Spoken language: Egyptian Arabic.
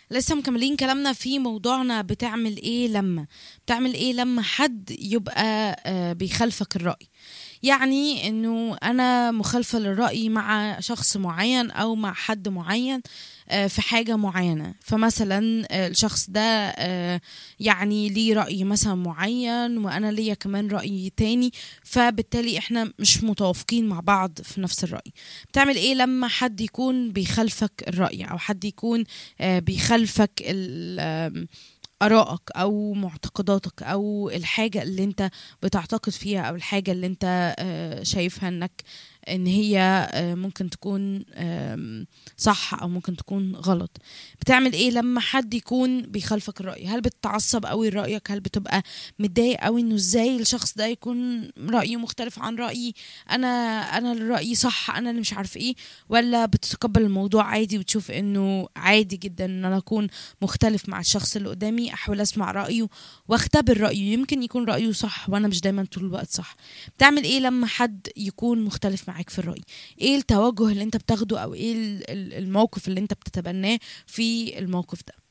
لسه مكملين كلامنا في موضوعنا بتعمل ايه لما بتعمل ايه لما حد يبقى آه، بيخالفك الرأي يعني انه انا مخالفة للرأي مع شخص معين او مع حد معين آه، في حاجة معينة فمثلا آه، الشخص ده آه، يعني ليه رأي مثلا معين وأنا ليا كمان رأي تاني فبالتالي احنا مش متوافقين مع بعض في نفس الرأي بتعمل ايه لما حد يكون بيخالفك الرأي أو حد يكون آه، بيخالفك ال- آم، آرائك أو معتقداتك أو الحاجة اللي أنت بتعتقد فيها أو الحاجة اللي أنت آه، شايفها إنك إن هي آه، ممكن تكون آم، صح أو ممكن تكون غلط بتعمل إيه لما حد يكون بيخالفك الرأي هل بتتعصب قوي لرأيك هل بتبقى متضايق قوي إنه إزاي الشخص ده يكون رأيه مختلف عن رأيي أنا أنا اللي رأيي صح أنا اللي مش عارف إيه ولا بتتقبل الموضوع عادي وتشوف إنه عادي جدا إن أنا أكون مختلف مع الشخص اللي قدامي احاول اسمع رايه واختبر رايه يمكن يكون رايه صح وانا مش دايما طول الوقت صح بتعمل ايه لما حد يكون مختلف معاك في الراي ايه التوجه اللي انت بتاخده او ايه ال- ال- الموقف اللي انت بتتبناه في الموقف ده